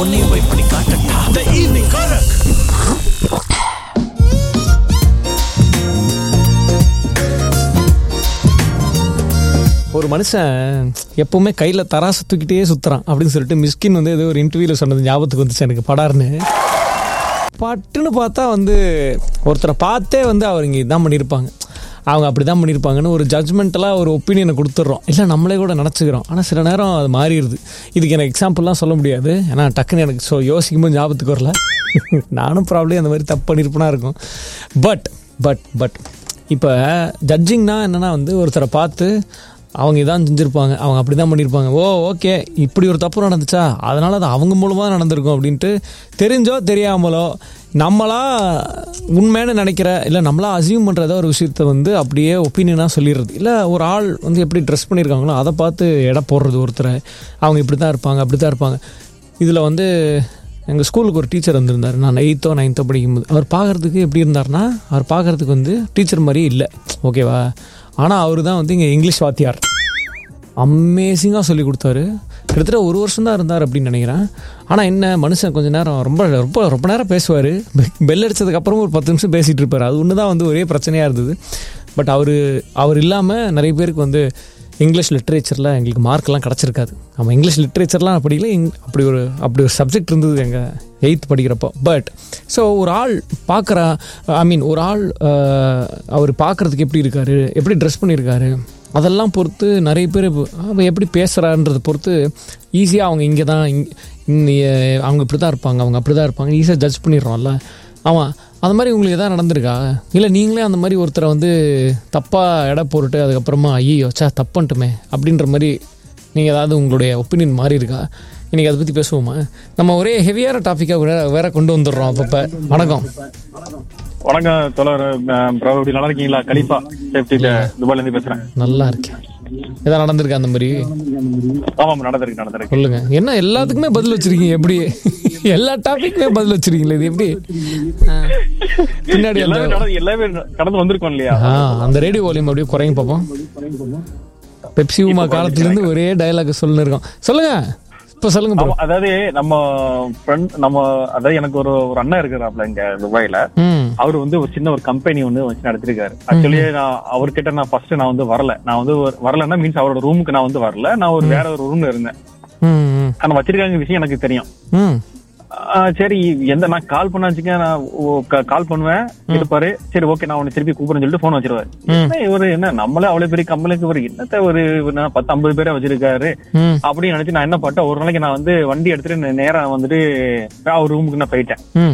உன்னையும் போய் பண்ணி காட்டட்டா த ஈவினிங் கரக் ஒரு மனுஷன் எப்பவுமே கையில் தராசு தூக்கிட்டே சுத்துறான் அப்படின்னு சொல்லிட்டு மிஸ்கின் வந்து ஏதோ ஒரு இன்டர்வியூவில் சொன்னது ஞாபகத்துக்கு வந்துச்சு எனக்கு படார்னு பட்டுன்னு பார்த்தா வந்து ஒருத்தரை பார்த்தே வந்து அவர் இங்கே இதான் பண்ணியிருப்பாங்க அவங்க அப்படி தான் பண்ணியிருப்பாங்கன்னு ஒரு ஜட்ஜ்மெண்டலாக ஒரு ஒப்பீனியனை கொடுத்துட்றோம் இல்லை நம்மளே கூட நினச்சிக்கிறோம் ஆனால் சில நேரம் அது மாறிடுது இதுக்கு எனக்கு எக்ஸாம்பிள்லாம் சொல்ல முடியாது ஏன்னா டக்குன்னு எனக்கு ஸோ யோசிக்கும் போது ஞாபகத்துக்கு வரல நானும் ப்ராப்ளம் அந்த மாதிரி தப்பு பண்ணியிருப்பேனா இருக்கும் பட் பட் பட் இப்போ ஜட்ஜிங்னா என்னென்னா வந்து ஒருத்தரை பார்த்து அவங்க இதான் செஞ்சுருப்பாங்க அவங்க அப்படி தான் பண்ணியிருப்பாங்க ஓ ஓகே இப்படி ஒரு தப்பு நடந்துச்சா அதனால் அது அவங்க மூலமாக நடந்திருக்கும் அப்படின்ட்டு தெரிஞ்சோ தெரியாமலோ நம்மளா உண்மைன்னு நினைக்கிற இல்லை நம்மளா அசியூம் பண்ணுற ஏதோ ஒரு விஷயத்த வந்து அப்படியே ஒப்பீனியனாக சொல்லிடுறது இல்லை ஒரு ஆள் வந்து எப்படி ட்ரெஸ் பண்ணியிருக்காங்களோ அதை பார்த்து எடை போடுறது ஒருத்தரை அவங்க இப்படி தான் இருப்பாங்க அப்படி தான் இருப்பாங்க இதில் வந்து எங்கள் ஸ்கூலுக்கு ஒரு டீச்சர் வந்திருந்தார் நான் எயித்தோ நைன்த்தோ படிக்கும்போது அவர் பார்க்குறதுக்கு எப்படி இருந்தார்னா அவர் பார்க்குறதுக்கு வந்து டீச்சர் மாதிரியே இல்லை ஓகேவா ஆனால் அவர் தான் வந்து இங்கே இங்கிலீஷ் வாத்தியார் அமேசிங்காக சொல்லி கொடுத்தாரு கிட்டத்தட்ட ஒரு வருஷம் தான் இருந்தார் அப்படின்னு நினைக்கிறேன் ஆனால் என்ன மனுஷன் கொஞ்ச நேரம் ரொம்ப ரொம்ப ரொம்ப நேரம் பேசுவார் பெல் அடிச்சதுக்கப்புறமும் ஒரு பத்து நிமிஷம் பேசிகிட்டு இருப்பார் அது ஒன்று தான் வந்து ஒரே பிரச்சனையாக இருந்தது பட் அவர் அவர் இல்லாமல் நிறைய பேருக்கு வந்து இங்கிலீஷ் லிட்ரேச்சரில் எங்களுக்கு மார்க்லாம் கிடச்சிருக்காது நம்ம இங்கிலீஷ் லிட்ரேச்சர்லாம் படிக்கல இங் அப்படி ஒரு அப்படி ஒரு சப்ஜெக்ட் இருந்தது எங்கள் எயித் படிக்கிறப்போ பட் ஸோ ஒரு ஆள் பார்க்குற ஐ மீன் ஒரு ஆள் அஹ், அவர் பார்க்குறதுக்கு எப்படி இருக்காரு எப்படி ட்ரெஸ் பண்ணியிருக்காரு அதெல்லாம் பொறுத்து நிறைய பேர் அவன் எப்படி பேசுகிறான்றதை பொறுத்து ஈஸியாக அவங்க இங்கே தான் இங் அவங்க இப்படி தான் இருப்பாங்க அவங்க அப்படி தான் இருப்பாங்க ஈஸியாக ஜட்ஜ் பண்ணிடுறோம்ல ஆமாம் அந்த மாதிரி உங்களுக்கு எதாவது நடந்திருக்கா இல்லை நீங்களே அந்த மாதிரி ஒருத்தரை வந்து தப்பாக எடை போட்டுட்டு அதுக்கப்புறமா ஐயோ சா தப்புன்ட்டுமே அப்படின்ற மாதிரி நீங்கள் ஏதாவது உங்களுடைய ஒப்பீனியன் மாறி இருக்கா இன்றைக்கி அதை பற்றி பேசுவோமா நம்ம ஒரே ஹெவியான டாப்பிக்காக வேற வேற கொண்டு வந்துடுறோம் அப்பப்போ வணக்கம் வணக்கம் தோழர் ப்ரோ இப்படி நல்லா இருக்கீங்களா கலிஃபா சேஃப்டி துபாயில இருந்து பேசுறேன் நல்லா இருக்கேன் எதாவது நடந்திருக்கா அந்த மாதிரி ஆமாம் நடந்திருக்கு நடந்திருக்கு சொல்லுங்க என்ன எல்லாத்துக்குமே பதில் வச்சிருக்கீங்க எப்படி எல்லா டாபிக்குமே பதில் வச்சிருக்கீங்களே இது எப்படி ஆ. பின்னாடி அந்த எல்லாமே நடந்து எல்லாமே கடந்து வந்திருக்கோம் இல்லையா ஆ அந்த ரேடியோ வால்யூம் அப்படியே குறையும் பார்ப்போம் பெப்சி உமா காலத்துல இருந்து ஒரே டயலாக் சொல்லுன்னு இருக்கோம் சொல்லுங்க இப்ப சொல்லுங்க ப்ரோ ஆமா, அதாவது நம்ம ஃப்ரெண்ட் நம்ம அதாவது எனக்கு ஒரு ஒரு அண்ணன் இருக்கிறாப்ல இங்க துபாயில ம் அவர் வந்து ஒரு சின்ன ஒரு கம்பெனி ஒன்று வச்சு நடத்திருக்காரு ஆக்சுவலி நான் அவர்கிட்ட நான் ஃபர்ஸ்ட் நான் வந்து வரல நான் வந்து ஒரு- வரலன்னா மீன்ஸ் அவரோட ரூமுக்கு நான் வந்து வரல நான் ஒரு வேற ஒரு ரூம்ல இருந்தேன் ம் ம், ஆனா வச்சிருக்காங்க விஷயம் எனக்கு தெரியும் ம் ஆ, சரி எந்த நான் கால் பண்ண வச்சுக்க நான் கால் பண்ணுவேன் இருப்பாரு சரி ஓகே நான் உன்னை திருப்பி கூப்பிடுறேன்னு சொல்லிட்டு போன் வச்சிருவாரு என்ன இவரு என்ன நம்மளே அவ்வளவு பெரிய கம்பெனிக்கு ஒரு என்னத்த ஒரு இவரு நான் பத்து ஐம்பது பேரை வச்சிருக்காரு ம் அப்படின்னு நினைச்சு நான் என்ன பண்ணேன் ஒரு நாளைக்கு நான் வந்து வண்டி எடுத்துட்டு நே- நேரா வந்துட்டு அவர் ரூமுக்கு நான் போயிட்டேன் ம்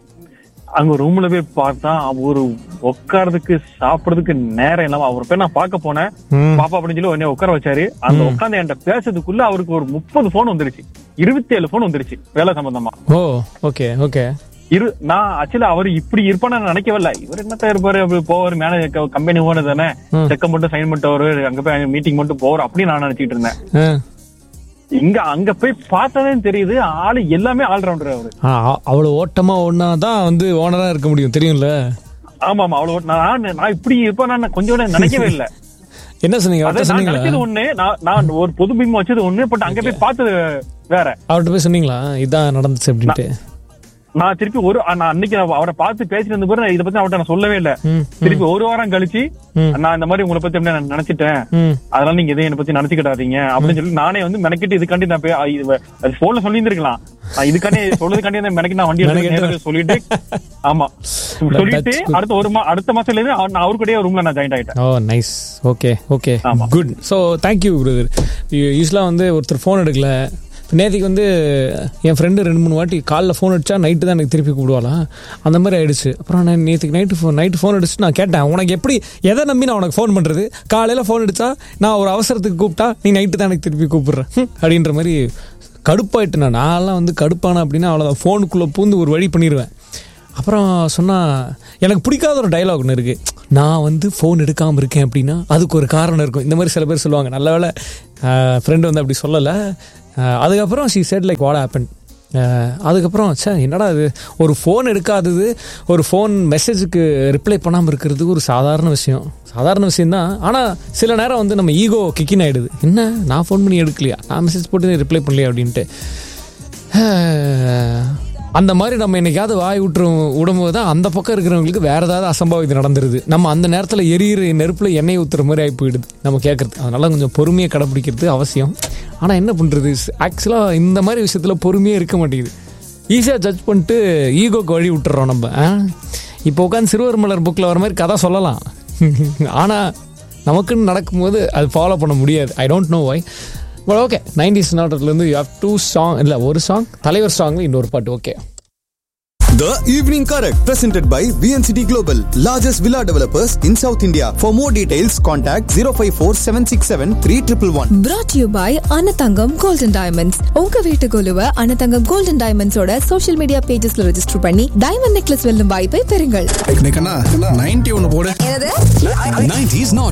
அங்க ரூம்ல போய் பார்த்தா அவரு உட்கார்றதுக்கு சாப்பிடுறதுக்கு நேரம் இல்லாம அவர் போய் நான் பார்க்க போனேன் ம். பாப்பா அப்படின்னு சொல்லி உடனே உட்கார வச்சாரு அந்த உட்காந்து என்கிட்ட பேசுறதுக்குள்ள அவருக்கு ஒரு முப்பது போன் வந்துருச்சு இருபத்தி ஏழு போன் வந்துருச்சு வேலை சம்பந்தமா ஓ ஓகே ஓகே இரு நான் ஆக்சுவலா அவர் இப்படி இருப்பான்னு நான் நினைக்கவே இல்லை இவர் என்னத்த இருப்பாரு அப்படி போவாரு மேனேஜர் கம்பெனி ஓனர் தானே செக்க மட்டும் சைன் பண்ணிட்டு வருவாரு அங்க போய் மீட்டிங் மட்டும் போறோம் அப்படின்னு நான் நினைச்சிட்டு இருந்தேன் ஆ இங்க அங்க போய் பார்த்தாலே தெரியுது ஆளு எல்லாமே ஆல்ரவுண்டர் அவரு ஆ, அ- அவ்வளவு ஓட்டமா ஒன்னா தான் வந்து ஓனரா இருக்க முடியும் தெரியும்ல ஆமா ஆமா அவ்வளவு நான் நான் இப்படி இருப்பேன் நான் கொஞ்சம் கூட நினைக்கவே இல்லை என்ன சொன்னீங்க அவர்கிட்ட அதான் நான் சொன்னீங்களா நினைச்சது ஒண்ணு நான் நான் ஒரு பொது பீமா வச்சது ஒண்ணு பட் அங்க போய் பார்த்தது வேற அவர்கிட்ட போய் சொன்னீங்களா இதான் நடந்துச்சு அப்படின்ட்டு நான் திருப்பி ஒரு நான் அன்னைக்கு நான் அவரை பார்த்து பேசிட்டு இருந்த பிறகு இதை பத்தி அவர்ட்ட நான் சொல்லவே இல்ல ம், திருப்பி ஒரு வாரம் கழிச்சு ம். நான் இந்த மாதிரி உங்களை பத்தி எப்படி நான் நினைச்சிட்டேன் ம் அதனால நீங்க எதையும் என்ன பத்தி நினைச்சுக்கிட்டாதீங்க அப்படின்னு சொல்லி நானே வந்து மெனக்கிட்டு இதுக்காண்டி நான் போய் ஆ, இது அது போன்ல சொல்லியிருந்திருக்கலாம் நான் இதுக்காண்டி சொல்றதுக்காண்டி தான் மெனக்கி நான் வண்டி எடுத்து மெனக்கெட்டு. நேரா சொல்லிட்டு ஆமா சொல்லிட்டு அடுத்த ஒரு மா அடுத்த மாசத்துல இருந்து அவ- நான் அவரு கூடயே ரூம்ல நான் ஜாயின் ஆயிட்டேன் ஓ நைஸ் ஓகே ஓகே ஆமா. குட் ஸோ தேங்க்யூ பிரதர் யூஸ்வலாக வந்து ஒருத்தர் ஃபோன் எடுக்கல நேற்றுக்கு வந்து என் ஃப்ரெண்டு ரெண்டு மூணு வாட்டி காலைல ஃபோன் அடிச்சா நைட்டு தான் எனக்கு திருப்பி கூப்பிடுவாளாம் அந்த மாதிரி ஆயிடுச்சு அப்புறம் நான் நேற்றுக்கு நைட்டு ஃபோன் நைட்டு ஃபோன் அடிச்சு நான் கேட்டேன் உனக்கு எப்படி எதை நம்பி நான் உனக்கு ஃபோன் பண்ணுறது காலையில் ஃபோன் அடிச்சா நான் ஒரு அவசரத்துக்கு கூப்பிட்டா நீ நைட்டு தான் எனக்கு திருப்பி கூப்பிடுறேன் ஹம், அப்படின்ற மாதிரி கடுப்பாயிட்டு நான் நான்லாம் வந்து கடுப்பான அப்படின்னா அவ்வளோதான் ஃபோனுக்குள்ளே பூந்து ஒரு வழி பண்ணிடுவேன் அப்புறம் சொன்னா எனக்கு பிடிக்காத ஒரு டைலாக் ஒன்று இருக்கு நான் வந்து ஃபோன் எடுக்காமல் இருக்கேன் அப்படின்னா அதுக்கு ஒரு காரணம் இருக்கும் இந்த மாதிரி சில பேர் சொல்லுவாங்க நல்ல வேலை ஃப்ரெண்டு வந்து அப்படி சொல்லலை அதுக்கப்புறம் she said like what happen அதுக்கப்புறம் ச்சே என்னடா இது ஒரு ஃபோன் எடுக்காதது ஒரு ஃபோன் மெசேஜுக்கு ரிப்ளை பண்ணாமல் இருக்கிறது ஒரு சாதாரண விஷயம் சாதாரண விஷயம்தான் ஆனால் சில நேரம் வந்து நம்ம ஈகோ கிக்கின் ஆகிடுது என்ன நான் ஃபோன் பண்ணி எடுக்கலையா நான் மெசேஜ் போட்டு ரிப்ளை பண்ணலையா அப்படின்ட்டு அந்த மாதிரி நம்ம என்னைக்காவது வாய் விட்டுரும் விடும்போது தான் அந்த பக்கம் இருக்கிறவங்களுக்கு வேற ஏதாவது அசம்பாவிதம் நடந்துருது நம்ம அந்த நேரத்தில் எரியிற நெருப்பில் எண்ணெய் ஊற்றுற மாதிரி ஆகி போயிடுது நம்ம கேட்கறது அதனால கொஞ்சம் பொறுமையை கடைப்பிடிக்கிறது அவசியம் ஆனால் என்ன பண்ணுறது ஆக்சுவலாக இந்த மாதிரி விஷயத்தில் பொறுமையே இருக்க மாட்டேங்குது ஈஸியாக ஜட்ஜ் பண்ணிட்டு ஈகோக்கு வழி விட்டுறோம் நம்ம ஆ? இப்போ உட்காந்து சிறுவர் மலர் புக்கில் வர மாதிரி கதை சொல்லலாம் ஆனால் நமக்குன்னு நடக்கும்போது அது ஃபாலோ பண்ண முடியாது I don't know why but okay nineties நாட்டத்துலேருந்து யூ ஹவ் டூ சாங் இல்லை ஒரு சாங் தலைவர் சாங் இன்னொரு பாட்டு okay The Evening Correct, presented by VNCT Global, largest villa developers in South India. For more details, contact 054 767 3111. brought to you by Anathangam golden diamonds உங்க வீட்டு குழுவ Anathangam golden டைமண்ட்ஸோட social media பேஜஸ்ல ரெஜிஸ்டர் பண்ணி டைமண்ட் நெக்லஸ் வெல்லும் வாய்ப்பை பெறுங்கள் நைன்டி ஒன்னு போடு என்னது 90s not